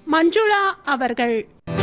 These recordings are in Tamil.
மஞ்சுளா அவர்கள்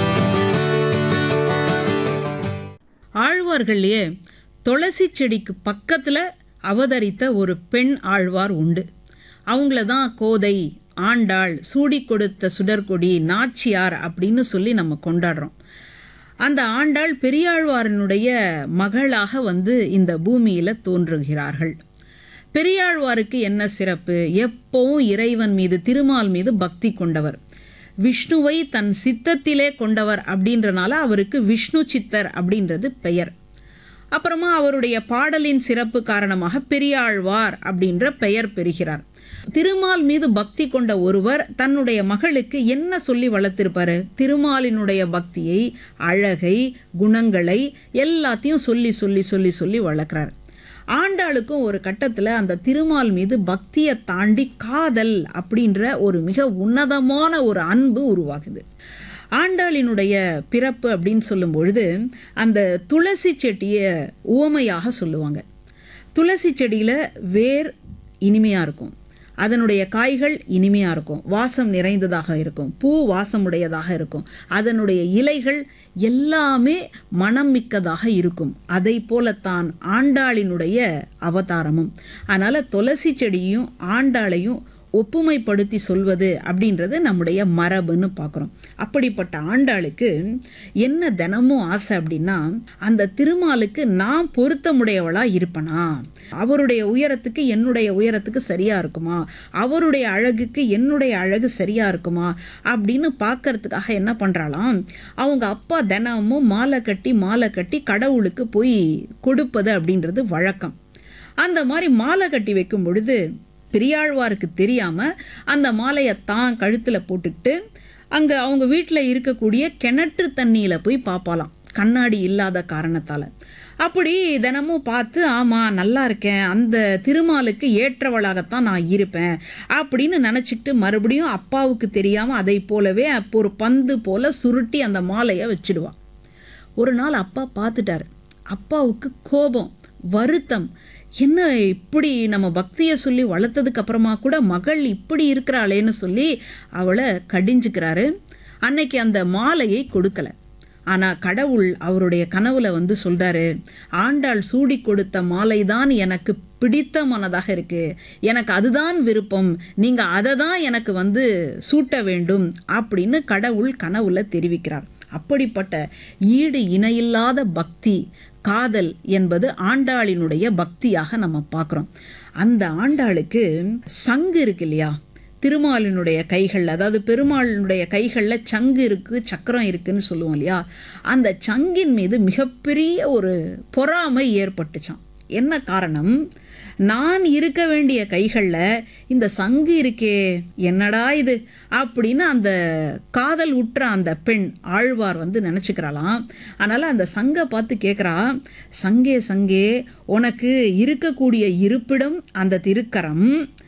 ஆழ்வார்கள்லயே துளசி செடிக்கு பக்கத்தில் அவதரித்த ஒரு பெண் ஆழ்வார் உண்டு அவங்கள தான் கோதை ஆண்டாள் சூடி கொடுத்த சுடர்கொடி நாச்சியார் அப்படின்னு சொல்லி நம்ம கொண்டாடுறோம் அந்த ஆண்டாள் பெரியாழ்வாரனுடைய மகளாக வந்து இந்த பூமியில் தோன்றுகிறார்கள் பெரியாழ்வாருக்கு என்ன சிறப்பு எப்பவும் இறைவன் மீது திருமால் மீது பக்தி கொண்டவர் விஷ்ணுவை தன் சித்தத்திலே கொண்டவர் அப்படின்றனால அவருக்கு விஷ்ணு சித்தர் அப்படின்றது பெயர் அப்புறமா அவருடைய பாடலின் சிறப்பு காரணமாக பெரியாழ்வார் அப்படின்ற பெயர் பெறுகிறார் திருமால் மீது பக்தி கொண்ட ஒருவர் தன்னுடைய மகளுக்கு என்ன சொல்லி வளர்த்திருப்பாரு திருமாலினுடைய பக்தியை அழகை குணங்களை எல்லாத்தையும் சொல்லி சொல்லி சொல்லி சொல்லி வளர்க்குறார் ஆண்டாளுக்கும் ஒரு கட்டத்தில் அந்த திருமால் மீது பக்தியை தாண்டி காதல் அப்படின்ற ஒரு மிக உன்னதமான ஒரு அன்பு உருவாகுது ஆண்டாளினுடைய பிறப்பு அப்படின்னு சொல்லும் பொழுது அந்த துளசி செடியை உவமையாக சொல்லுவாங்க துளசி செடியில் வேர் இனிமையாக இருக்கும் அதனுடைய காய்கள் இனிமையாக இருக்கும் வாசம் நிறைந்ததாக இருக்கும் பூ வாசமுடையதாக இருக்கும் அதனுடைய இலைகள் எல்லாமே மனம் மிக்கதாக இருக்கும் அதை போலத்தான் ஆண்டாளினுடைய அவதாரமும் அதனால் துளசி செடியும் ஆண்டாளையும் ஒப்புமைப்படுத்தி சொல்வது அப்படின்றது நம்முடைய மரபுன்னு பார்க்குறோம் அப்படிப்பட்ட ஆண்டாளுக்கு என்ன தினமும் ஆசை அப்படின்னா அந்த திருமாலுக்கு நான் பொருத்தமுடையவளாக இருப்பனா அவருடைய உயரத்துக்கு என்னுடைய உயரத்துக்கு சரியாக இருக்குமா அவருடைய அழகுக்கு என்னுடைய அழகு சரியாக இருக்குமா அப்படின்னு பார்க்கறதுக்காக என்ன பண்ணுறாளாம் அவங்க அப்பா தினமும் மாலை கட்டி மாலை கட்டி கடவுளுக்கு போய் கொடுப்பது அப்படின்றது வழக்கம் அந்த மாதிரி மாலை கட்டி வைக்கும் பொழுது பெரியாழ்வாருக்கு தெரியாமல் அந்த மாலையை தான் கழுத்தில் போட்டுக்கிட்டு அங்கே அவங்க வீட்டில் இருக்கக்கூடிய கிணற்று தண்ணியில் போய் பார்ப்பாலாம் கண்ணாடி இல்லாத காரணத்தால் அப்படி தினமும் பார்த்து ஆமாம் நல்லா இருக்கேன் அந்த திருமாலுக்கு ஏற்றவளாகத்தான் நான் இருப்பேன் அப்படின்னு நினச்சிக்கிட்டு மறுபடியும் அப்பாவுக்கு தெரியாமல் அதை போலவே அப்போ ஒரு பந்து போல் சுருட்டி அந்த மாலையை வச்சிடுவா ஒரு நாள் அப்பா பார்த்துட்டாரு அப்பாவுக்கு கோபம் வருத்தம் என்ன இப்படி நம்ம பக்தியை சொல்லி வளர்த்ததுக்கு அப்புறமா கூட மகள் இப்படி இருக்கிறாளேன்னு சொல்லி அவளை கடிஞ்சுக்கிறாரு அன்னைக்கு அந்த மாலையை கொடுக்கல ஆனால் கடவுள் அவருடைய கனவுல வந்து சொல்றாரு ஆண்டாள் சூடி கொடுத்த மாலை தான் எனக்கு பிடித்தமானதாக இருக்கு எனக்கு அதுதான் விருப்பம் நீங்க அதை தான் எனக்கு வந்து சூட்ட வேண்டும் அப்படின்னு கடவுள் கனவுல தெரிவிக்கிறார் அப்படிப்பட்ட ஈடு இணையில்லாத பக்தி காதல் என்பது ஆண்டாளினுடைய பக்தியாக நம்ம பார்க்குறோம் அந்த ஆண்டாளுக்கு சங்கு இருக்கு இல்லையா திருமாலினுடைய கைகள் அதாவது பெருமாளினுடைய கைகளில் சங்கு இருக்குது சக்கரம் இருக்குன்னு சொல்லுவோம் இல்லையா அந்த சங்கின் மீது மிகப்பெரிய ஒரு பொறாமை ஏற்பட்டுச்சான் என்ன காரணம் நான் இருக்க வேண்டிய கைகளில் இந்த சங்கு இருக்கே என்னடா இது அப்படின்னு அந்த காதல் உற்ற அந்த பெண் ஆழ்வார் வந்து நினச்சிக்கிறாளாம் அதனால் அந்த சங்கை பார்த்து கேட்குறா சங்கே சங்கே உனக்கு இருக்கக்கூடிய இருப்பிடம் அந்த திருக்கரம்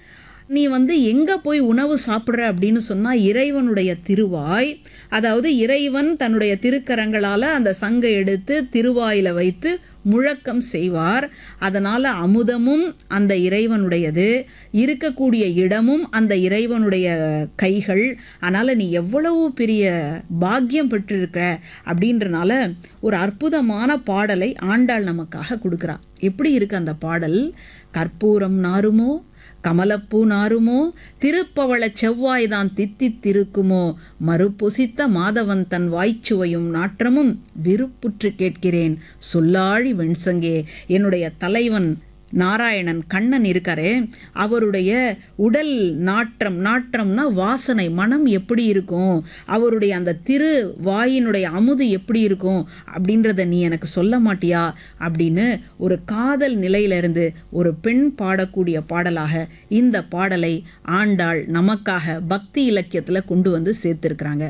நீ வந்து எங்கே போய் உணவு சாப்பிட்ற அப்படின்னு சொன்னால் இறைவனுடைய திருவாய் அதாவது இறைவன் தன்னுடைய திருக்கரங்களால் அந்த சங்கை எடுத்து திருவாயில் வைத்து முழக்கம் செய்வார் அதனால் அமுதமும் அந்த இறைவனுடையது இருக்கக்கூடிய இடமும் அந்த இறைவனுடைய கைகள் அதனால் நீ எவ்வளவு பெரிய பாக்கியம் பெற்றிருக்க அப்படின்றனால ஒரு அற்புதமான பாடலை ஆண்டாள் நமக்காக கொடுக்குறா எப்படி இருக்கு அந்த பாடல் கற்பூரம் நாருமோ கமலப்பூ நாருமோ திருப்பவள செவ்வாய்தான் தித்தித்திருக்குமோ மறுபொசித்த மாதவன் தன் வாய்ச்சுவையும் நாற்றமும் விருப்புற்று கேட்கிறேன் சொல்லாழி வெண்சங்கே என்னுடைய தலைவன் நாராயணன் கண்ணன் இருக்காரே அவருடைய உடல் நாற்றம் நாற்றம்னா வாசனை மனம் எப்படி இருக்கும் அவருடைய அந்த திரு வாயினுடைய அமுது எப்படி இருக்கும் அப்படின்றத நீ எனக்கு சொல்ல மாட்டியா அப்படின்னு ஒரு காதல் நிலையிலிருந்து ஒரு பெண் பாடக்கூடிய பாடலாக இந்த பாடலை ஆண்டாள் நமக்காக பக்தி இலக்கியத்தில் கொண்டு வந்து சேர்த்திருக்கிறாங்க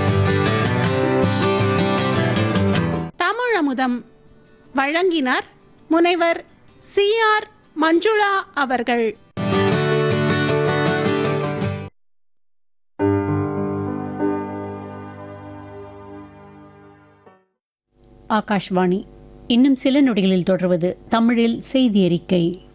தமிழமுதம் வழங்கினார் முனைவர் சி ஆர் மஞ்சுளா அவர்கள் ஆகாஷ்வாணி இன்னும் சில நொடிகளில் தொடர்வது தமிழில் செய்தி அறிக்கை